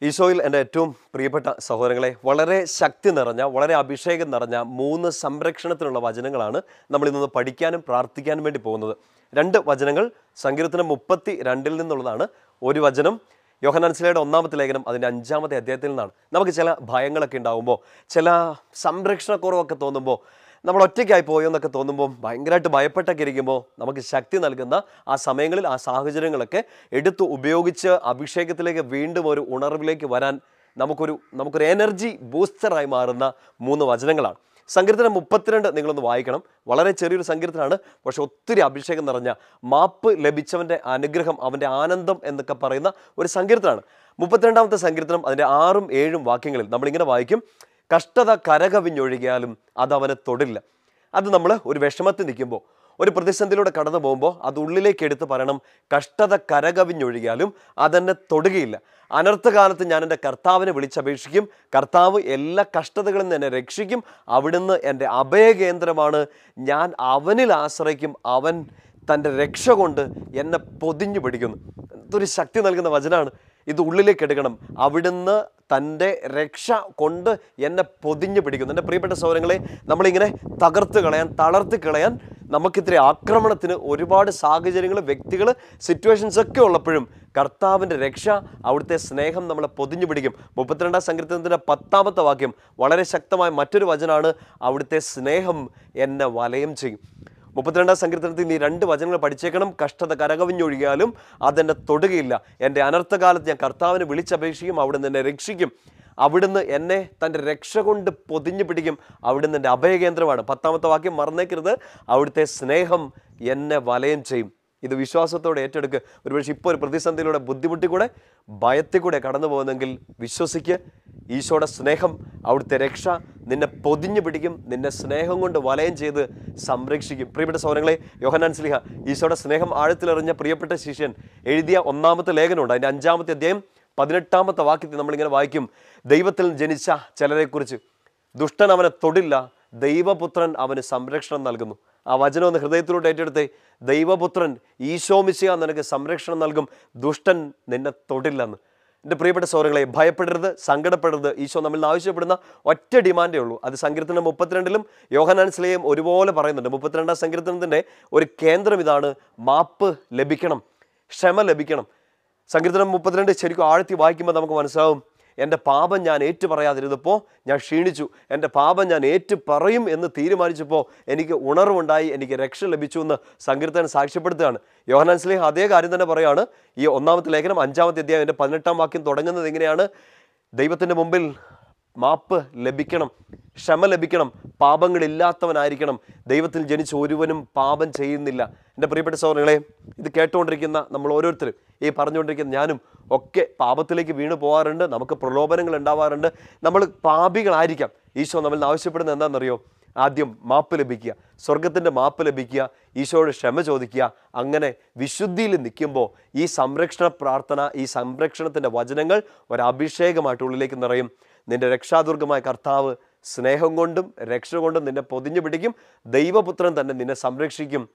ഈശോയിൽ എൻ്റെ ഏറ്റവും പ്രിയപ്പെട്ട സഹോദരങ്ങളെ വളരെ ശക്തി നിറഞ്ഞ വളരെ അഭിഷേകം നിറഞ്ഞ മൂന്ന് സംരക്ഷണത്തിനുള്ള വചനങ്ങളാണ് നമ്മൾ ഇന്ന് പഠിക്കാനും പ്രാർത്ഥിക്കാനും വേണ്ടി പോകുന്നത് രണ്ട് വചനങ്ങൾ സങ്കീർത്തനം മുപ്പത്തി രണ്ടിൽ നിന്നുള്ളതാണ് ഒരു വചനം യോഹനാൻസിലയുടെ ഒന്നാമത്തെ ലേഖനം അതിൻ്റെ അഞ്ചാമത്തെ അധ്യായത്തിൽ നിന്നാണ് നമുക്ക് ചില ഭയങ്ങളൊക്കെ ഉണ്ടാകുമ്പോൾ ചില സംരക്ഷണക്കുറവൊക്കെ തോന്നുമ്പോൾ നമ്മൾ ഒറ്റയ്ക്കായി പോയോ എന്നൊക്കെ തോന്നുമ്പോൾ ഭയങ്കരമായിട്ട് ഭയപ്പെട്ടൊക്കെ ഇരിക്കുമ്പോൾ നമുക്ക് ശക്തി നൽകുന്ന ആ സമയങ്ങളിൽ ആ സാഹചര്യങ്ങളൊക്കെ എടുത്ത് ഉപയോഗിച്ച് അഭിഷേകത്തിലേക്ക് വീണ്ടും ഒരു ഉണർവിലേക്ക് വരാൻ നമുക്കൊരു നമുക്കൊരു എനർജി ബൂസ്റ്ററായി മാറുന്ന മൂന്ന് വചനങ്ങളാണ് സങ്കീർത്തനം മുപ്പത്തിരണ്ട് നിങ്ങളൊന്ന് വായിക്കണം വളരെ ചെറിയൊരു സങ്കീർത്തനമാണ് പക്ഷെ ഒത്തിരി അഭിഷേകം നിറഞ്ഞ മാപ്പ് ലഭിച്ചവൻ്റെ അനുഗ്രഹം അവൻ്റെ ആനന്ദം എന്നൊക്കെ പറയുന്ന ഒരു സങ്കീർത്തനമാണ് മുപ്പത്തിരണ്ടാമത്തെ സങ്കീർത്തനം അതിൻ്റെ ആറും ഏഴും വാക്യങ്ങളിൽ നമ്മളിങ്ങനെ വായിക്കും കഷ്ടത കരകവിഞ്ഞൊഴുകിയാലും അത് അവനെ തൊടില്ല അത് നമ്മൾ ഒരു വിഷമത്തിൽ നിൽക്കുമ്പോൾ ഒരു പ്രതിസന്ധിയിലൂടെ കടന്നു പോകുമ്പോൾ അത് ഉള്ളിലേക്ക് എടുത്ത് പറയണം കഷ്ടത കരകവിഞ്ഞൊഴുകിയാലും അതെന്നെ തൊടുകയില്ല അനർത്ഥകാലത്ത് ഞാൻ എൻ്റെ കർത്താവിനെ വിളിച്ചപേക്ഷിക്കും കർത്താവ് എല്ലാ കഷ്ടതകളിൽ നിന്ന് എന്നെ രക്ഷിക്കും അവിടുന്ന് എൻ്റെ അഭയകേന്ദ്രമാണ് ഞാൻ അവനിൽ ആശ്രയിക്കും അവൻ തൻ്റെ രക്ഷ കൊണ്ട് എന്നെ പൊതിഞ്ഞു പിടിക്കുന്നു ഇതൊരു ശക്തി നൽകുന്ന വചനമാണ് ഇത് ഉള്ളിലേക്ക് എടുക്കണം അവിടുന്ന് തൻ്റെ രക്ഷ കൊണ്ട് എന്നെ പൊതിഞ്ഞു പിടിക്കുന്നു എൻ്റെ പ്രിയപ്പെട്ട സൗരങ്ങളെ നമ്മളിങ്ങനെ തകർത്ത് കളയാൻ തളർത്തി കളയാൻ നമുക്കിത്തിരി ആക്രമണത്തിന് ഒരുപാട് സാഹചര്യങ്ങൾ വ്യക്തികൾ സിറ്റുവേഷൻസ് ഒക്കെ ഉള്ളപ്പോഴും കർത്താവിൻ്റെ രക്ഷ അവിടുത്തെ സ്നേഹം നമ്മളെ പൊതിഞ്ഞു പിടിക്കും മുപ്പത്തിരണ്ടാം സങ്കീർത്തനത്തിൻ്റെ പത്താമത്തെ വാക്യം വളരെ ശക്തമായ മറ്റൊരു വചനമാണ് അവിടുത്തെ സ്നേഹം എന്നെ വലയം ചെയ്യും മുപ്പത്തിരണ്ടാം സങ്കീർത്തനത്തിൽ നീ രണ്ട് വചനങ്ങൾ പഠിച്ചേക്കണം കഷ്ടത കരകവിഞ്ഞൊഴുകിയാലും അതെന്നെ തൊടുകയില്ല എൻ്റെ അനർത്ഥകാലത്ത് ഞാൻ കർത്താവിനെ വിളിച്ചപേക്ഷിക്കും അവിടുന്ന് എന്നെ രക്ഷിക്കും അവിടുന്ന് എന്നെ തൻ്റെ രക്ഷ കൊണ്ട് പൊതിഞ്ഞു പിടിക്കും അവിടുന്ന് എൻ്റെ അഭയകേന്ദ്രമാണ് പത്താമത്തെ വാക്യം മറന്നേക്കരുത് അവിടുത്തെ സ്നേഹം എന്നെ വലയം ചെയ്യും ഇത് വിശ്വാസത്തോടെ ഏറ്റെടുക്കുക ഒരുപക്ഷെ ഇപ്പോൾ ഒരു പ്രതിസന്ധിയിലൂടെ ബുദ്ധിമുട്ടി കൂടെ ഭയത്തിൽ കൂടെ കടന്നു പോകുന്നെങ്കിൽ വിശ്വസിക്ക് ഈശോയുടെ സ്നേഹം അവിടുത്തെ രക്ഷ നിന്നെ പൊതിഞ്ഞു പിടിക്കും നിന്നെ സ്നേഹം കൊണ്ട് വലയം ചെയ്ത് സംരക്ഷിക്കും പ്രിയപ്പെട്ട സൗരങ്ങളെ യോഹനാൻ സ്ലിഹ ഈശോയുടെ സ്നേഹം ആഴത്തിലെറിഞ്ഞ പ്രിയപ്പെട്ട ശിഷ്യൻ എഴുതിയ ഒന്നാമത്തെ ലേഖനമുണ്ട് അതിൻ്റെ അഞ്ചാമത്തെ അധ്യായം പതിനെട്ടാമത്തെ വാക്യത്തിൽ നമ്മളിങ്ങനെ വായിക്കും ദൈവത്തിൽ ജനിച്ച ചിലരെക്കുറിച്ച് ദുഷ്ടൻ അവനെ തൊടില്ല ദൈവപുത്രൻ അവന് സംരക്ഷണം നൽകുന്നു ആ വചനം ഒന്ന് ഹൃദയത്തിലൂടെ ഏറ്റെടുത്തേ ദൈവപുത്രൻ ഈശോമിശിയ നിനക്ക് സംരക്ഷണം നൽകും ദുഷ്ടൻ നിന്നെ തൊടില്ലെന്ന് എൻ്റെ പ്രിയപ്പെട്ട സൗരങ്ങളെ ഭയപ്പെടരുത് സങ്കടപ്പെടരുത് ഈശോ നമ്മിൽ നിന്ന് ആവശ്യപ്പെടുന്ന ഒറ്റ ഡിമാൻഡേ ഉള്ളൂ അത് സങ്കീർത്തനം മുപ്പത്തിരണ്ടിലും യോഹനാൻസ്ലയും ഒരുപോലെ പറയുന്നുണ്ട് മുപ്പത്തിരണ്ടാം സങ്കീർത്തനത്തിൻ്റെ ഒരു കേന്ദ്രം ഇതാണ് മാപ്പ് ലഭിക്കണം ക്ഷമ ലഭിക്കണം സങ്കീർത്തനം മുപ്പത്തിരണ്ട് ശരിക്കും ആഴ്ത്തി വായിക്കുമ്പോൾ നമുക്ക് മനസ്സിലാവും എൻ്റെ പാപം ഞാൻ ഏറ്റു പറയാതിരുന്നപ്പോൾ ഞാൻ ക്ഷീണിച്ചു എൻ്റെ പാപം ഞാൻ ഏറ്റു പറയും എന്ന് തീരുമാനിച്ചപ്പോൾ എനിക്ക് ഉണർവുണ്ടായി എനിക്ക് രക്ഷ ലഭിച്ചു എന്ന് സങ്കീർത്തനം സാക്ഷ്യപ്പെടുത്തുകയാണ് യോഹനാൻ സ്ലേഹ് അതേ കാര്യം തന്നെ പറയുകയാണ് ഈ ഒന്നാമത്തെ ലേഖനം അഞ്ചാമത്തെ അധ്യായം എൻ്റെ പതിനെട്ടാം വാക്യം തുടങ്ങുന്നത് എങ്ങനെയാണ് ദൈവത്തിൻ്റെ മുമ്പിൽ മാപ്പ് ലഭിക്കണം ക്ഷമ ലഭിക്കണം പാപങ്ങളില്ലാത്തവനായിരിക്കണം ദൈവത്തിൽ ജനിച്ച ഒരുവനും പാപം ചെയ്യുന്നില്ല എൻ്റെ പ്രിയപ്പെട്ട സഹോദരങ്ങളെ ഇത് കേട്ടുകൊണ്ടിരിക്കുന്ന നമ്മൾ ഓരോരുത്തരും ഈ പറഞ്ഞുകൊണ്ടിരിക്കുന്ന ഞാനും ഒക്കെ പാപത്തിലേക്ക് വീണു പോകാറുണ്ട് നമുക്ക് പ്രലോഭനങ്ങൾ ഉണ്ടാവാറുണ്ട് നമ്മൾ പാപികളായിരിക്കാം ഈശോ നമ്മളിൽ നിന്ന് ആവശ്യപ്പെടുന്നത് എന്താണെന്നറിയോ ആദ്യം മാപ്പ് ലഭിക്കുക സ്വർഗത്തിൻ്റെ മാപ്പ് ലഭിക്കുക ഈശോയോട് ക്ഷമ ചോദിക്കുക അങ്ങനെ വിശുദ്ധിയിൽ നിൽക്കുമ്പോൾ ഈ സംരക്ഷണ പ്രാർത്ഥന ഈ സംരക്ഷണത്തിൻ്റെ വചനങ്ങൾ ഒരു അഭിഷേകമായിട്ട് ഉള്ളിലേക്ക് നിറയും നിന്റെ രക്ഷാദുർഗമായ കർത്താവ് സ്നേഹം കൊണ്ടും രക്ഷ കൊണ്ടും നിന്നെ പൊതിഞ്ഞു പിടിക്കും ദൈവപുത്രൻ തന്നെ നിന്നെ സംരക്ഷിക്കും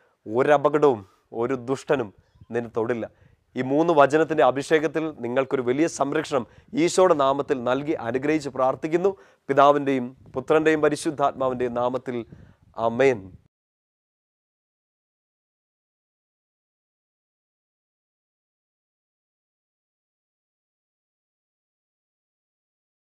ഒരപകടവും ഒരു ദുഷ്ടനും നിന്നെ തൊടില്ല ഈ മൂന്ന് വചനത്തിൻ്റെ അഭിഷേകത്തിൽ നിങ്ങൾക്കൊരു വലിയ സംരക്ഷണം ഈശോയുടെ നാമത്തിൽ നൽകി അനുഗ്രഹിച്ച് പ്രാർത്ഥിക്കുന്നു പിതാവിൻ്റെയും പുത്രൻ്റെയും പരിശുദ്ധാത്മാവിൻ്റെയും നാമത്തിൽ അമേൻ